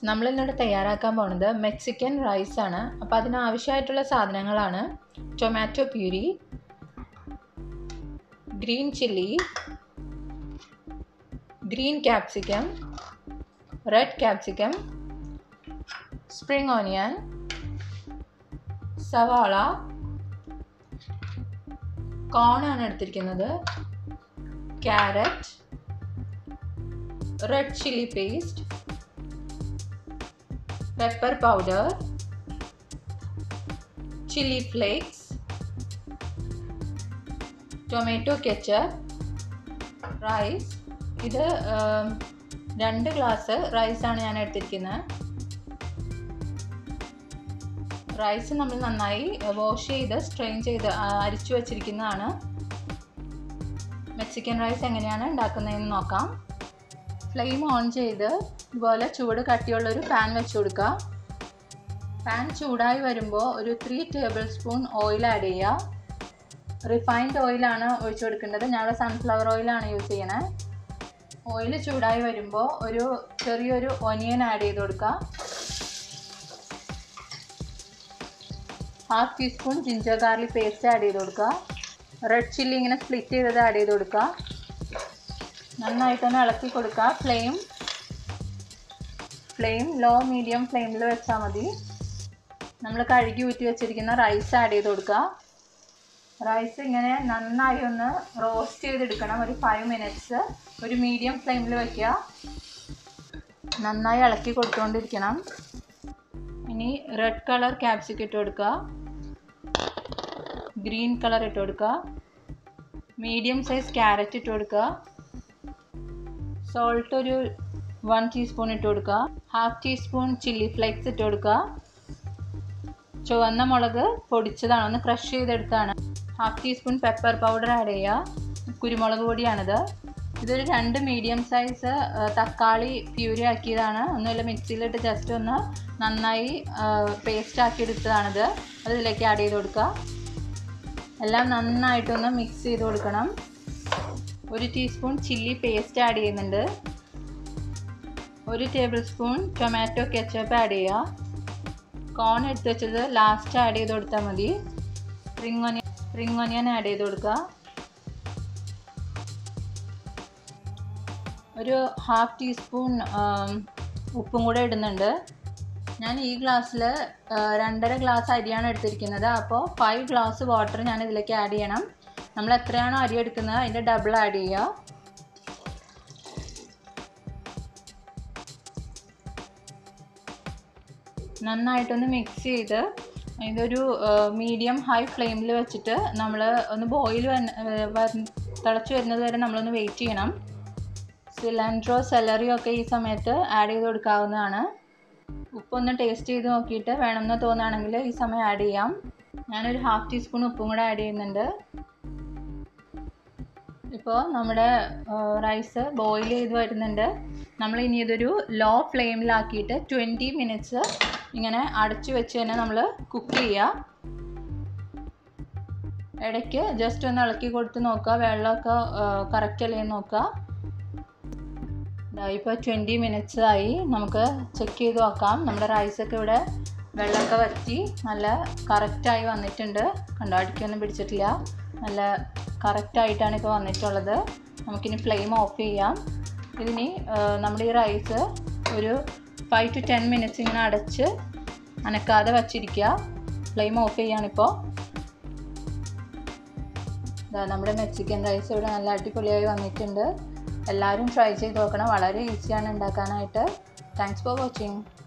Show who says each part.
Speaker 1: friends നമ്മളിന്നിവിടെ തയ്യാറാക്കാൻ പോണത് Mexican rice ആണ് അപ്പോൾ അതിനാവശ്യമായിട്ടുള്ള സാധനങ്ങളാണ് tomato puree green chilli green capsicum red capsicum spring onion സവാള കോൺ ആണ് എടുത്തിരിക്കുന്നത് carrot red chilli paste pepper powder chilli flakes tomato ketchup rice ഇത് രണ്ട് ഗ്ലാസ് റൈസാണ് ഞാൻ എടുത്തിരിക്കുന്നത് റൈസ് നമ്മൾ നന്നായി വാഷ് ചെയ്ത് സ്ട്രെയിൻ ചെയ്ത് അരിച്ചു വച്ചിരിക്കുന്നതാണ് മെക്സിക്കൻ റൈസ് എങ്ങനെയാണ് ഉണ്ടാക്കുന്നതെന്ന് നോക്കാം ഫ്ലെയിം ഓൺ ചെയ്ത് ഇതുപോലെ ചൂട് കട്ടിയുള്ളൊരു പാൻ വെച്ച് കൊടുക്കുക പാൻ ചൂടായി വരുമ്പോൾ ഒരു three tablespoon oil add ചെയ്യുക റിഫൈൻഡ് ഓയിലാണ് ഒഴിച്ചു കൊടുക്കേണ്ടത് ഞങ്ങൾ സൺഫ്ലവർ ഓയിലാണ് യൂസ് ചെയ്യണത് ഓയിൽ ചൂടായി വരുമ്പോൾ ഒരു ചെറിയൊരു ഒനിയൻ ആഡ് ചെയ്ത് കൊടുക്കുക half teaspoon ginger garlic paste add ചെയ്ത് കൊടുക്കുക റെഡ് ചില്ലി ഇങ്ങനെ സ്പ്ലിറ്റ് ചെയ്തത് ആഡ് ചെയ്ത് കൊടുക്കുക നന്നായിട്ടൊന്ന് ഇളക്കി കൊടുക്കുക ഫ്ലെയിം ഫ്ലെയിം ലോ മീഡിയം ഫ്ലെയിമിൽ വെച്ചാൽ മതി നമ്മൾ കഴുകി ഊറ്റി വെച്ചിരിക്കുന്ന റൈസ് ആഡ് ചെയ്ത് കൊടുക്കുക റൈസ് ഇങ്ങനെ നന്നായി ഒന്ന് റോസ്റ്റ് ചെയ്തെടുക്കണം ഒരു ഫൈവ് മിനിറ്റ്സ് ഒരു മീഡിയം ഫ്ലെയിമിൽ വയ്ക്കുക നന്നായി ഇളക്കി കൊടുത്തുകൊണ്ടിരിക്കണം ഇനി റെഡ് കളർ ക്യാപ്സിക്കം ഇട്ട് കൊടുക്കുക ഗ്രീൻ കളർ ഇട്ട് കൊടുക്കുക മീഡിയം സൈസ് ക്യാരറ്റ് ഇട്ട് കൊടുക്കുക സോൾട്ട് ഒരു വൺ ടീസ്പൂൺ ഇട്ട് കൊടുക്കുക ഹാഫ് ടീസ്പൂൺ ചില്ലി ഫ്ലേക്സ് ഇട്ട് കൊടുക്കുക ചുവന്ന മുളക് പൊടിച്ചതാണ് ഒന്ന് ക്രഷ് ചെയ്തെടുത്താണ് half teaspoon pepper powder add ചെയ്യുക കുരുമുളക് പൊടിയാണിത് ഇതൊരു രണ്ട് മീഡിയം സൈസ് തക്കാളി പ്യൂരി ആക്കിയതാണ് ഒന്നുമില്ല മിക്സിയിലിട്ട് ജസ്റ്റ് ഒന്ന് നന്നായി പേസ്റ്റ് ആക്കി എടുത്തതാണിത് അത് ഇതിലേക്ക് ആഡ് ചെയ്ത് കൊടുക്കുക എല്ലാം നന്നായിട്ടൊന്ന് മിക്സ് ചെയ്ത് കൊടുക്കണം ഒരു ടീസ്പൂൺ ചില്ലി പേസ്റ്റ് ആഡ് ചെയ്യുന്നുണ്ട് ഒരു tablespoon tomato ketchup add ചെയ്യുക കോൺ എടുത്ത് വെച്ചത് ലാസ്റ്റ് ആഡ് ചെയ്ത് കൊടുത്താൽ മതി spring onion spring onion add ചെയ്ത് കൊടുക്കുക ഒരു ഹാഫ് ടീസ്പൂൺ ഉപ്പും കൂടെ ഇടുന്നുണ്ട് ഞാൻ ഈ ഗ്ലാസ്സിൽ രണ്ടര ഗ്ലാസ് അരിയാണ് എടുത്തിരിക്കുന്നത് അപ്പോൾ ഫൈവ് ഗ്ലാസ് വാട്ടർ ഞാൻ ഇതിലേക്ക് ആഡ് ചെയ്യണം നമ്മൾ എത്രയാണോ അരി എടുക്കുന്നത് അതിൻ്റെ ഡബിൾ ആഡ് ചെയ്യുക നന്നായിട്ടൊന്ന് മിക്സ് ചെയ്ത് ഇതൊരു മീഡിയം ഹൈ ഫ്ലെയിമിൽ വെച്ചിട്ട് നമ്മൾ ഒന്ന് ബോയിൽ തിളച്ച് വരുന്നത് വരെ നമ്മളൊന്ന് വെയിറ്റ് ചെയ്യണം സിലാൻഡ്രോ സെലറിയോ ഒക്കെ ഈ സമയത്ത് ആഡ് ചെയ്ത് കൊടുക്കാവുന്നതാണ് ഉപ്പൊന്ന് ടേസ്റ്റ് ചെയ്ത് നോക്കിയിട്ട് വേണമെന്ന് തോന്നുകയാണെങ്കിൽ ഈ സമയം ആഡ് ചെയ്യാം ഞാനൊരു ഹാഫ് ടീസ്പൂൺ ഉപ്പും കൂടെ ആഡ് ചെയ്യുന്നുണ്ട് ഇപ്പോൾ നമ്മുടെ റൈസ് ബോയിൽ ചെയ്ത് വരുന്നുണ്ട് നമ്മൾ ഇനി ഇതൊരു ലോ ഫ്ലെയിമിലാക്കിയിട്ട് ട്വൻറ്റി മിനിറ്റ്സ് ഇങ്ങനെ അടച്ചു വെച്ച് തന്നെ നമ്മൾ കുക്ക് ചെയ്യുക ഇടയ്ക്ക് ജസ്റ്റ് ഒന്ന് ഇളക്കി കൊടുത്ത് നോക്കുക വെള്ളമൊക്കെ കറക്റ്റ് അല്ലേ നോക്കുക ഇപ്പോൾ ട്വൻറ്റി മിനിറ്റ്സ് ആയി നമുക്ക് ചെക്ക് ചെയ്ത് നോക്കാം നമ്മുടെ റൈസൊക്കെ ഇവിടെ വെള്ളമൊക്കെ വറ്റി നല്ല കറക്റ്റായി വന്നിട്ടുണ്ട് കണ്ടോ അടിക്കൊന്നും പിടിച്ചിട്ടില്ല നല്ല കറക്റ്റായിട്ടാണ് ഇപ്പോൾ വന്നിട്ടുള്ളത് നമുക്കിനി ഫ്ലെയിം ഓഫ് ചെയ്യാം ഇതിനി നമ്മുടെ ഈ റൈസ് ഒരു ഫൈവ് ടു ടെൻ മിനിറ്റ്സ് ഇങ്ങനെ അടച്ച് അനക്കാതെ വച്ചിരിക്കുക ഫ്ലെയിം ഓഫ് ചെയ്യാണിപ്പോൾ നമ്മുടെ മെക്സിക്കൻ റൈസ് ഇവിടെ നല്ല അടിപൊളിയായി വന്നിട്ടുണ്ട് എല്ലാവരും ട്രൈ ചെയ്ത് നോക്കണം വളരെ ഈസിയാണ് ഉണ്ടാക്കാനായിട്ട് താങ്ക്സ് ഫോർ വാച്ചിങ്